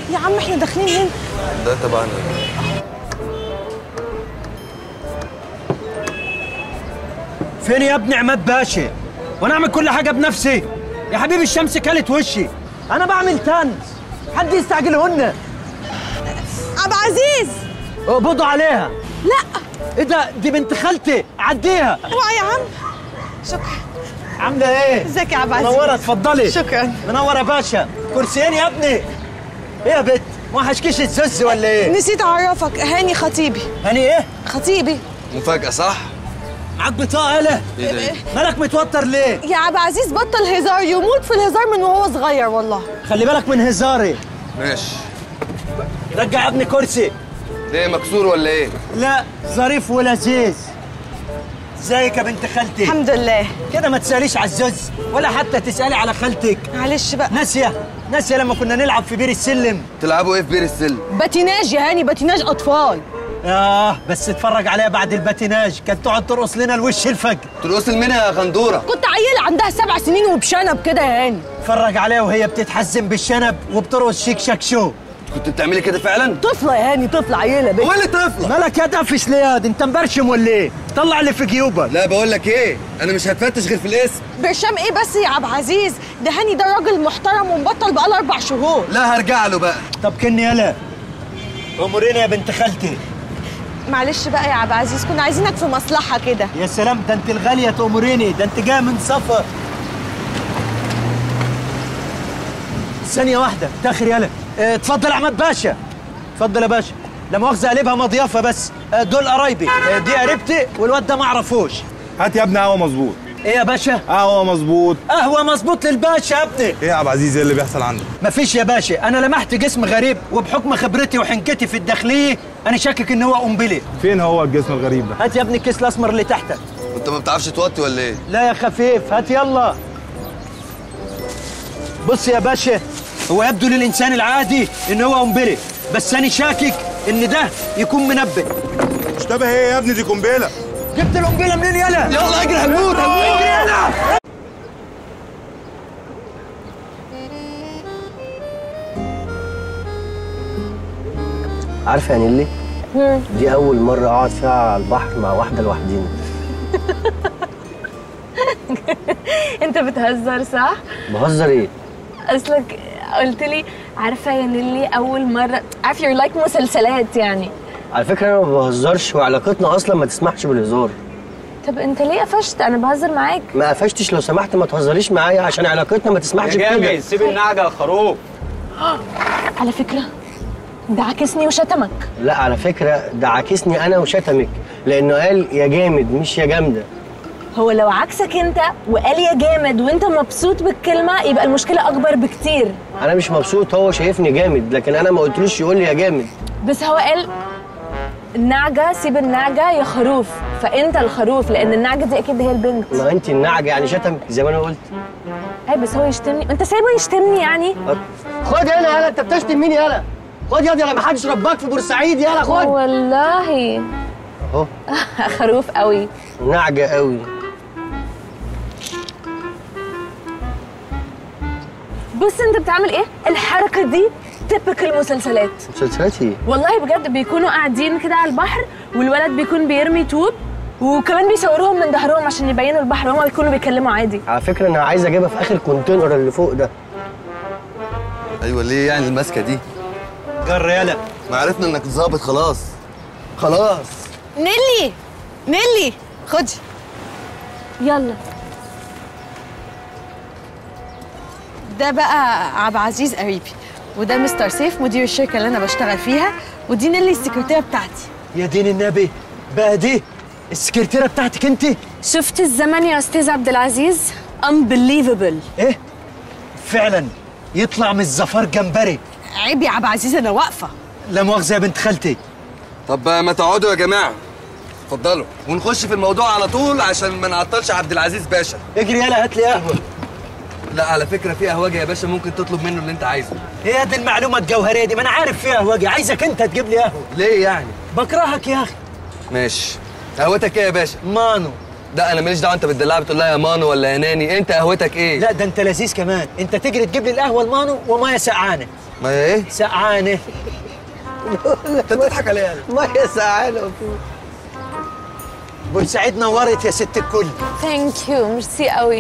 يا عم احنا داخلين هنا ده طبعا ايه فين يا ابني عماد باشا وانا اعمل كل حاجه بنفسي يا حبيبي الشمس كلت وشي انا بعمل تنس حد يستعجلهن عبد العزيز اقبضوا عليها لا ايه ده دي بنت خالتي عديها اوعى يا عم شكرا عامله ايه ازيك يا عبد العزيز منوره اتفضلي شكرا منوره يا باشا كرسيين يا ابني ايه يا بت ما حشكيش الزز ولا ايه نسيت اعرفك هاني خطيبي هاني ايه خطيبي مفاجأة صح؟ معاك بطاقه يالا ايه ده؟ مالك متوتر ليه يا عبد العزيز بطل هزار يموت في الهزار من وهو صغير والله خلي بالك من هزاري ماشي رجع يا ابني كرسي ليه مكسور ولا ايه؟ لا ظريف ولذيذ ازيك يا بنت خالتي الحمد لله كده ما تساليش على الزوز ولا حتى تسالي على خالتك معلش بقى ناسيه ناسيه لما كنا نلعب في بير السلم تلعبوا ايه في بير السلم؟ باتيناج يا هاني باتيناج اطفال اه بس اتفرج عليها بعد الباتيناج كانت تقعد ترقص لنا الوش الفجر ترقص منها يا غندورة كنت عيل عندها سبع سنين وبشنب كده يا هاني اتفرج عليها وهي بتتحزن بالشنب وبترقص شيك شاك شو كنت بتعملي كده فعلا؟ طفله يا هاني طفله عيله بنت هو اللي طفلة مالك يا دفش ليه يا دي انت مبرشم ولا ايه طلع اللي في جيوبك لا بقول لك ايه انا مش هتفتش غير في الاسم برشام ايه بس يا عبد العزيز ده هاني ده راجل محترم ومبطل بقاله اربع شهور لا هرجع له بقى طب كني يلا اموريني يا بنت خالتي معلش بقى يا عبد العزيز كنا عايزينك في مصلحه كده يا سلام ده انت الغاليه تأمريني ده انت جايه من سفر ثانية واحدة تاخر يلا اه، اتفضل يا احمد باشا اتفضل يا باشا لا مؤاخذة قلبها مضيافة بس اه، دول قرايبي اه، دي قريبتي والواد ده ما اعرفوش هات يا ابني قهوه مظبوط ايه يا باشا قهوه مظبوط قهوة مظبوط للباشا يا ابني ايه يا عبد العزيز ايه اللي بيحصل عندك مفيش يا باشا انا لمحت جسم غريب وبحكم خبرتي وحنكتي في الداخلية انا شاكك ان هو قنبلة فين هو الجسم الغريب ده هات يا ابني الكيس الاسمر اللي تحتك انت ما بتعرفش توطي ولا ايه؟ لا يا خفيف هات يلا بص يا باشا هو يبدو للانسان العادي ان هو قنبله بس انا شاكك ان ده يكون منبه مشتبه ايه يا ابني دي قنبله جبت القنبله منين يلا يلا اجري هنموت هنموت اجري يلا عارفه يا نيلي دي اول مره اقعد فيها على البحر مع واحده لوحدينا انت بتهزر صح؟ بهزر ايه اصلك قلت لي عارفه يا نيلي اول مره عارف يور لايك مسلسلات يعني على فكره انا ما بهزرش وعلاقتنا اصلا ما تسمحش بالهزار طب انت ليه قفشت انا بهزر معاك ما قفشتش لو سمحت ما تهزريش معايا عشان علاقتنا ما تسمحش بكده سيب النعجه يا خروف على فكره ده عكسني وشتمك لا على فكره ده عاكسني انا وشتمك لانه قال يا جامد مش يا جامده هو لو عكسك انت وقال يا جامد وانت مبسوط بالكلمه يبقى المشكله اكبر بكتير انا مش مبسوط هو شايفني جامد لكن انا ما قلتلوش يقول لي يا جامد بس هو قال النعجه سيب النعجه يا خروف فانت الخروف لان النعجه دي اكيد هي البنت ما انت النعجه يعني شتمك زي ما انا قلت اي بس هو يشتمني انت سايبه يشتمني يعني خد هنا يالا انت بتشتم مين يالا خد ياض يالا ما حدش رباك في بورسعيد يالا خد والله اهو خروف قوي نعجه قوي بص انت بتعمل ايه الحركه دي تبك المسلسلات مسلسلات ايه والله بجد بيكونوا قاعدين كده على البحر والولد بيكون بيرمي طوب وكمان بيصوروهم من ظهرهم عشان يبينوا البحر وهما بيكونوا بيتكلموا عادي على فكره انا عايز اجيبها في اخر كونتينر اللي فوق ده ايوه ليه يعني الماسكه دي؟ جر يلا ما عرفنا انك ظابط خلاص خلاص نيلي نيلي خدي يلا ده بقى عبد العزيز قريبي وده مستر سيف مدير الشركه اللي انا بشتغل فيها ودي نيلي السكرتيره بتاعتي يا دين النبي بقى دي السكرتيره بتاعتك انت شفت الزمن يا استاذ عبد العزيز unbelievable ايه فعلا يطلع من الزفار جمبري عيب يا عبد العزيز انا واقفه لا مؤاخذه يا بنت خالتي طب ما تقعدوا يا جماعه اتفضلوا ونخش في الموضوع على طول عشان ما نعطلش عبد العزيز باشا اجري يلا هات لي قهوه لا على فكره في قهوجي يا باشا ممكن تطلب منه اللي انت عايزه هي دي المعلومه الجوهريه دي ما انا عارف فيها قهوجي عايزك انت تجيب لي قهوه ليه يعني بكرهك يا اخي ماشي قهوتك ايه يا باشا مانو لا انا ماليش دعوه انت بتدلعها بتقول لها يا مانو ولا يا ناني انت قهوتك ايه لا ده انت لذيذ كمان انت تجري تجيب لي القهوه المانو وميه سقعانه ما هي ايه سقعانه انت بتضحك عليها ميه سقعانه بورسعيد نورت يا ست الكل ثانك يو ميرسي قوي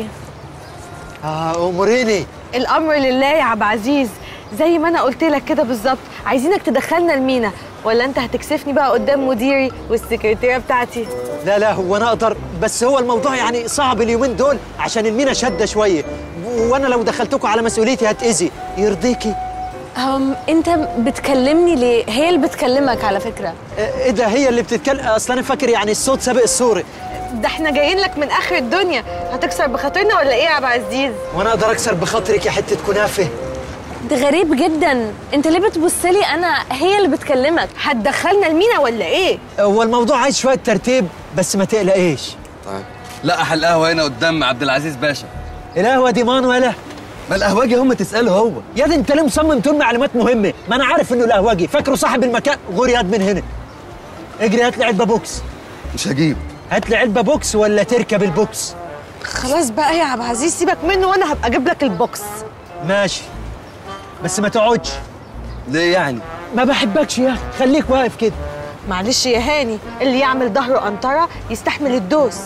اه اموريني الامر لله يا عبد العزيز زي ما انا قلت لك كده بالظبط عايزينك تدخلنا المينا ولا انت هتكسفني بقى قدام مديري والسكرتيره بتاعتي لا لا هو انا اقدر بس هو الموضوع يعني صعب اليومين دول عشان المينا شاده شويه وانا لو دخلتكم على مسؤوليتي هتاذي يرضيكي هم انت بتكلمني ليه هي اللي بتكلمك على فكره آه، ايه ده هي اللي بتتكلم اصل انا فاكر يعني الصوت سابق الصوره ده احنا جايين لك من اخر الدنيا هتكسر بخاطرنا ولا ايه يا عبد العزيز وانا اقدر اكسر بخاطرك يا حته كنافه ده غريب جدا انت ليه بتبصلي انا هي اللي بتكلمك هتدخلنا المينا ولا ايه هو الموضوع عايز شويه ترتيب بس ما تقلقيش طيب لا احل قهوه هنا قدام عبد العزيز باشا القهوه دي مان ولا ما القهوجي هم تساله هو يا دي انت ليه مصمم تقول معلومات مهمه ما انا عارف انه القهوجي فاكره صاحب المكان غور ياد من هنا اجري هات لي علبه بوكس مش هجيب هات لي علبه بوكس ولا تركب البوكس خلاص بقى يا عبد العزيز سيبك منه وانا هبقى اجيب لك البوكس ماشي بس ما تقعدش ليه يعني ما بحبكش يا اخي خليك واقف كده معلش يا هاني اللي يعمل ظهره قنطره يستحمل الدوس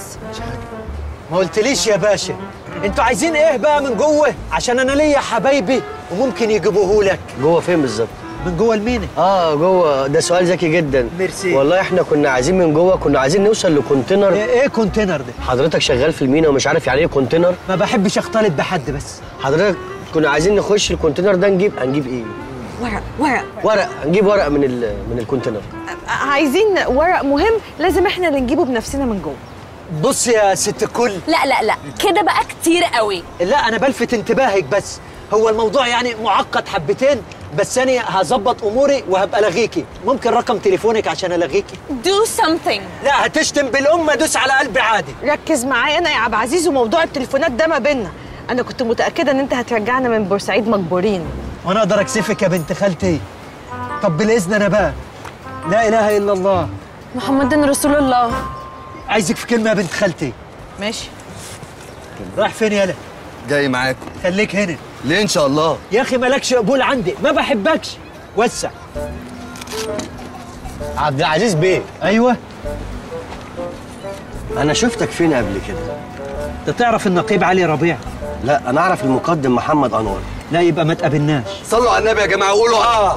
ما قلتليش يا باشا انتوا عايزين ايه بقى من جوه عشان انا ليا حبايبي وممكن يجيبوه لك جوه فين بالظبط من جوه المينا اه جوه ده سؤال ذكي جدا ميرسي. والله احنا كنا عايزين من جوه كنا عايزين نوصل لكونتينر ايه, ايه كونتينر ده حضرتك شغال في المينا ومش عارف يعني ايه كونتينر ما بحبش اختلط بحد بس حضرتك كنا عايزين نخش الكونتينر ده نجيب هنجيب ايه ورق ورق ورق هنجيب ورق من ال... من الكونتينر عايزين ورق مهم لازم احنا اللي نجيبه بنفسنا من جوه بص يا ست الكل لا لا لا كده بقى كتير قوي لا انا بلفت انتباهك بس هو الموضوع يعني معقد حبتين بس انا هظبط اموري وهبقى الغيكي ممكن رقم تليفونك عشان الغيكي do something لا هتشتم بالامه دوس على قلبي عادي ركز معايا انا يا عبد العزيز وموضوع التليفونات ده ما بينا انا كنت متاكده ان انت هترجعنا من بورسعيد مجبورين وانا اقدر اكسفك يا بنت خالتي طب بالاذن انا بقى لا اله الا الله محمد رسول الله عايزك في كلمه يا بنت خالتي ماشي رايح فين يالا جاي معاك خليك هنا ليه ان شاء الله يا اخي مالكش قبول عندي ما بحبكش وسع عبد العزيز بيه ايوه انا شفتك فين قبل كده انت تعرف النقيب علي ربيع لا انا اعرف المقدم محمد انور لا يبقى ما تقابلناش صلوا على النبي يا جماعه قولوا اه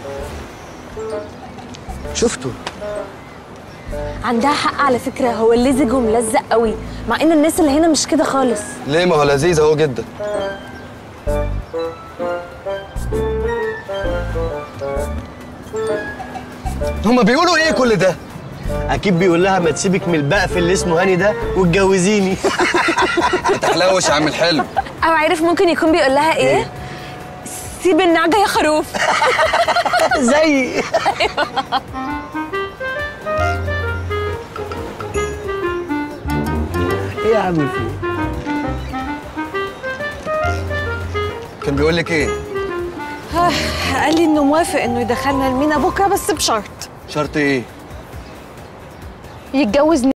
شفته عندها حق على فكره هو لزج وملزق قوي مع ان الناس اللي هنا مش كده خالص ليه ما هو لذيذ اهو جدا هما بيقولوا ايه كل ده اكيد بيقول لها ما تسيبك من البقف اللي اسمه هاني ده واتجوزيني تحلوش يا عم الحلو او عارف ممكن يكون بيقول لها ايه سيب النعجه يا خروف زي ايه يا عم في كان بيقول لك ايه قال لي انه موافق انه يدخلنا المينا بكره بس بشرط شرط ايه يتجوزني